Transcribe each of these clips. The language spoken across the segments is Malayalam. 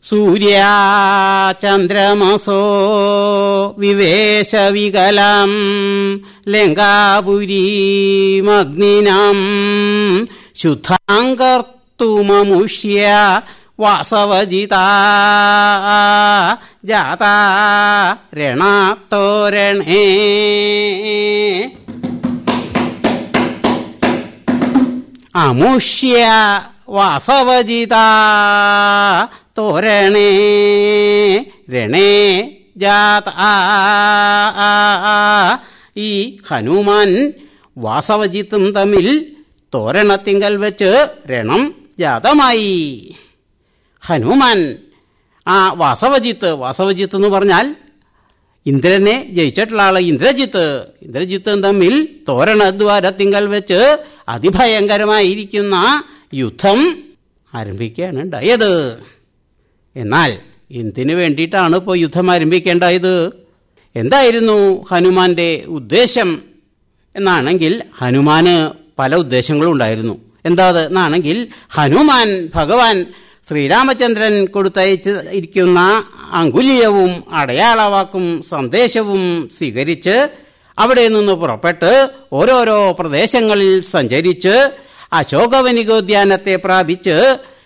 സൂര്യാചന്ദ്രമസോ വിവേശവികലം ലങ്കാപുരീമഗ്നിനം ശുദ്ധാങ്കർത്തുമമുഷ്യ വാസവജിത ജാത രണത്തോരണേ അമുഷ്യ വാസവജിത തോരണേ രണേ ജാത ഈ ഹനുമാൻ വാസവജിത്തും തമ്മിൽ തോരണത്തിങ്കൽ വെച്ച് രണം ജാതമായി ഹനുമാൻ ആ വാസവജിത്ത് വാസവജിത്ത് എന്ന് പറഞ്ഞാൽ ഇന്ദ്രനെ ജയിച്ചിട്ടുള്ള ആള് ഇന്ദ്രജിത്ത് ഇന്ദ്രജിത്തും തമ്മിൽ തോരണദ്വാരത്തിങ്കൽ വെച്ച് അതിഭയങ്കരമായിരിക്കുന്ന യുദ്ധം ആരംഭിക്കുകയാണ് ഉണ്ടായത് എന്നാൽ എന്തിനു വേണ്ടിയിട്ടാണ് ഇപ്പോൾ യുദ്ധം ആരംഭിക്കേണ്ടായത് എന്തായിരുന്നു ഹനുമാന്റെ ഉദ്ദേശം എന്നാണെങ്കിൽ ഹനുമാന് പല ഉദ്ദേശങ്ങളും ഉണ്ടായിരുന്നു എന്താ അത് എന്നാണെങ്കിൽ ഹനുമാൻ ഭഗവാൻ ശ്രീരാമചന്ദ്രൻ കൊടുത്തയച്ച് ഇരിക്കുന്ന അങ്കുലീയവും അടയാളവാക്കും സന്ദേശവും സ്വീകരിച്ച് അവിടെ നിന്ന് പുറപ്പെട്ട് ഓരോരോ പ്രദേശങ്ങളിൽ സഞ്ചരിച്ച് അശോകവനികോദ്യാനത്തെ പ്രാപിച്ച്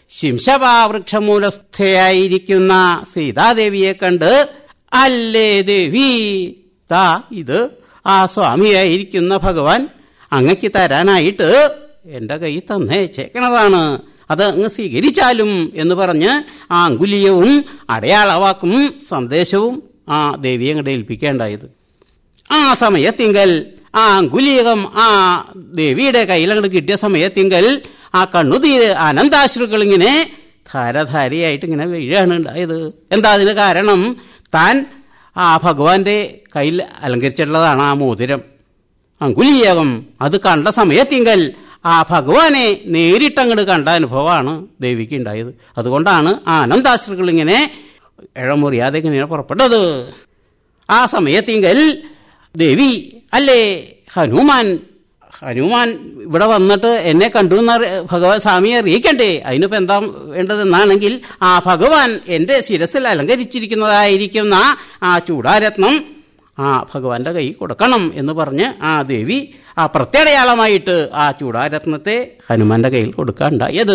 ശിംശപാവൃക്ഷമൂലസ്ഥയായിരിക്കുന്ന സീതാദേവിയെ കണ്ട് അല്ലേ ദേവി താ ഇത് ആ സ്വാമിയായിരിക്കുന്ന ഭഗവാൻ അങ്ങക്ക് തരാനായിട്ട് എന്റെ കൈ തന്നേച്ചേക്കണതാണ് അത് അങ്ങ് സ്വീകരിച്ചാലും എന്ന് പറഞ്ഞ് ആ അങ്കുലീയവും അടയാളവാക്കും സന്ദേശവും ആ ദേവിയെ അങ്ങോട്ട് ഏൽപ്പിക്കേണ്ടായത് ആ സമയത്തിങ്കൽ ആ അങ്കുലീകം ആ ദേവിയുടെ കയ്യിലങ്ങോട്ട് കിട്ടിയ സമയത്തിങ്കൽ ആ കണ്ണുതീര് അനന്താശ്രുക്കൾ ഇങ്ങനെ ധാരധാരയായിട്ട് ഇങ്ങനെ വീഴാണ് ഉണ്ടായത് എന്താ അതിന് കാരണം താൻ ആ ഭഗവാന്റെ കയ്യിൽ അലങ്കരിച്ചിട്ടുള്ളതാണ് ആ മോതിരം അങ്കുലീയകം അത് കണ്ട സമയത്തിങ്കൽ ആ ഭഗവാനെ നേരിട്ടങ്ങോട്ട് കണ്ട അനുഭവമാണ് ദേവിക്ക് ഉണ്ടായത് അതുകൊണ്ടാണ് ആ അനന്താശ്രുക്കൾ ഇങ്ങനെ ഇഴമുറിയാതെ ഇങ്ങനെ പുറപ്പെട്ടത് ആ സമയത്തിങ്കൽ ദേവി അല്ലേ ഹനുമാൻ ഹനുമാൻ ഇവിടെ വന്നിട്ട് എന്നെ കണ്ടു എന്ന് ഭഗവാൻ സ്വാമിയെ അറിയിക്കണ്ടേ അതിനിപ്പോ എന്താ വേണ്ടതെന്നാണെങ്കിൽ ആ ഭഗവാൻ എന്റെ ശിരസിൽ അലങ്കരിച്ചിരിക്കുന്നതായിരിക്കുന്ന ആ ചൂടാരത്നം ആ ഭഗവാന്റെ കൈ കൊടുക്കണം എന്ന് പറഞ്ഞ് ആ ദേവി ആ പ്രത്യടയാളമായിട്ട് ആ ചൂടാരത്നത്തെ ഹനുമാന്റെ കയ്യിൽ കൊടുക്കാണ്ടായത്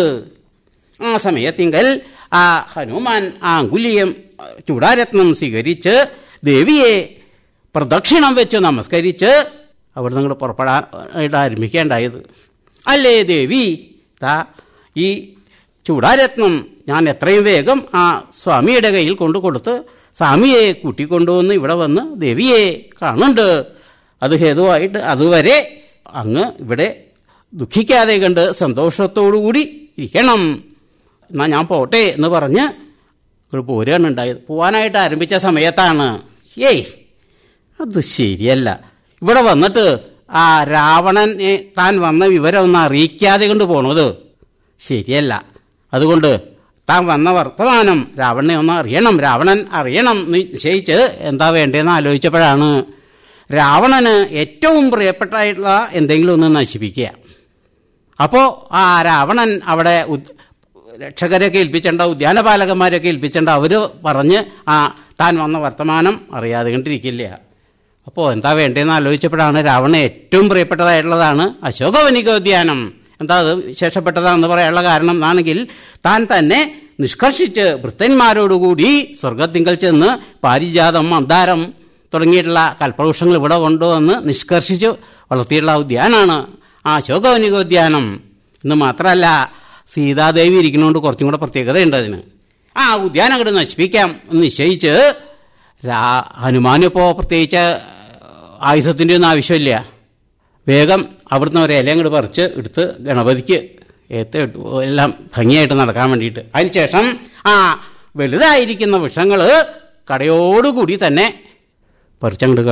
ആ സമയത്തിങ്കൽ ആ ഹനുമാൻ ആ അങ്കുലിയം ചൂടാരത്നം സ്വീകരിച്ച് ദേവിയെ പ്രദക്ഷിണം വെച്ച് നമസ്കരിച്ച് അവിടെ നിങ്ങൾ പുറപ്പെടാനായിട്ട് ആരംഭിക്കേണ്ടായത് അല്ലേ ദേവി താ ഈ ചൂടാരത്നം ഞാൻ എത്രയും വേഗം ആ സ്വാമിയുടെ കയ്യിൽ കൊണ്ടു കൊടുത്ത് സ്വാമിയെ കൂട്ടിക്കൊണ്ടുവന്ന് ഇവിടെ വന്ന് ദേവിയെ കാണുന്നുണ്ട് അത് ഹേതുവായിട്ട് അതുവരെ അങ്ങ് ഇവിടെ ദുഃഖിക്കാതെ കണ്ട് സന്തോഷത്തോടുകൂടി ഇരിക്കണം എന്നാ ഞാൻ പോട്ടെ എന്ന് പറഞ്ഞ് പോരുകയാണ് ഉണ്ടായത് പോവാനായിട്ട് ആരംഭിച്ച സമയത്താണ് ഏയ് അത് ശരിയല്ല ഇവിടെ വന്നിട്ട് ആ രാവണനെ താൻ വന്ന വിവരം ഒന്ന് അറിയിക്കാതെ കൊണ്ട് പോണത് ശരിയല്ല അതുകൊണ്ട് താൻ വന്ന വർത്തമാനം രാവണനെ ഒന്ന് അറിയണം രാവണൻ അറിയണം എന്ന് നിശ്ചയിച്ച് എന്താ വേണ്ടതെന്ന് ആലോചിച്ചപ്പോഴാണ് രാവണന് ഏറ്റവും പ്രിയപ്പെട്ടായിട്ടുള്ള എന്തെങ്കിലും ഒന്ന് നശിപ്പിക്കുക അപ്പോൾ ആ രാവണൻ അവിടെ രക്ഷകരെയൊക്കെ ഏൽപ്പിച്ചേണ്ട ഉദ്യാനപാലകന്മാരെയൊക്കെ ഏൽപ്പിച്ചേണ്ട അവർ പറഞ്ഞ് ആ താൻ വന്ന വർത്തമാനം അറിയാതെ കണ്ടിരിക്കില്ല അപ്പോൾ എന്താ വേണ്ടതെന്ന് ആലോചിച്ചപ്പോഴാണ് രാവണ ഏറ്റവും പ്രിയപ്പെട്ടതായിട്ടുള്ളതാണ് അശോകവനികോദ്യാനം എന്താ അത് വിശേഷപ്പെട്ടതാണെന്ന് പറയാനുള്ള കാരണം എന്നാണെങ്കിൽ താൻ തന്നെ നിഷ്കർഷിച്ച് ഭൃത്തന്മാരോടുകൂടി സ്വർഗത്തിങ്കൽ ചെന്ന് പാരിജാതം മന്ദാരം തുടങ്ങിയിട്ടുള്ള കൽപ്പവൃക്ഷങ്ങൾ ഇവിടെ കൊണ്ടുവന്ന് നിഷ്കർഷിച്ച് വളർത്തിയിട്ടുള്ള ഉദ്യാനാണ് ആ അശോകവനികോദ്യാനം എന്ന് മാത്രമല്ല സീതാദേവി ഇരിക്കുന്നതുകൊണ്ട് കുറച്ചും കൂടെ പ്രത്യേകതയുണ്ട് അതിന് ആ ഉദ്യാനം അങ്ങോട്ട് നശിപ്പിക്കാം എന്ന് നിശ്ചയിച്ച് രാ ഹനുമാനിപ്പോൾ പ്രത്യേകിച്ച് ആയുധത്തിൻ്റെ ഒന്നും ആവശ്യമില്ല വേഗം അവിടുന്ന് ഒരു ഇല അങ്ങോട്ട് പറിച്ച് എടുത്ത് ഗണപതിക്ക് ഏത്ത് എല്ലാം ഭംഗിയായിട്ട് നടക്കാൻ വേണ്ടിയിട്ട് അതിനുശേഷം ആ വലുതായിരിക്കുന്ന വൃക്ഷങ്ങൾ കടയോടുകൂടി തന്നെ പറിച്ചങ്ങോട്ട്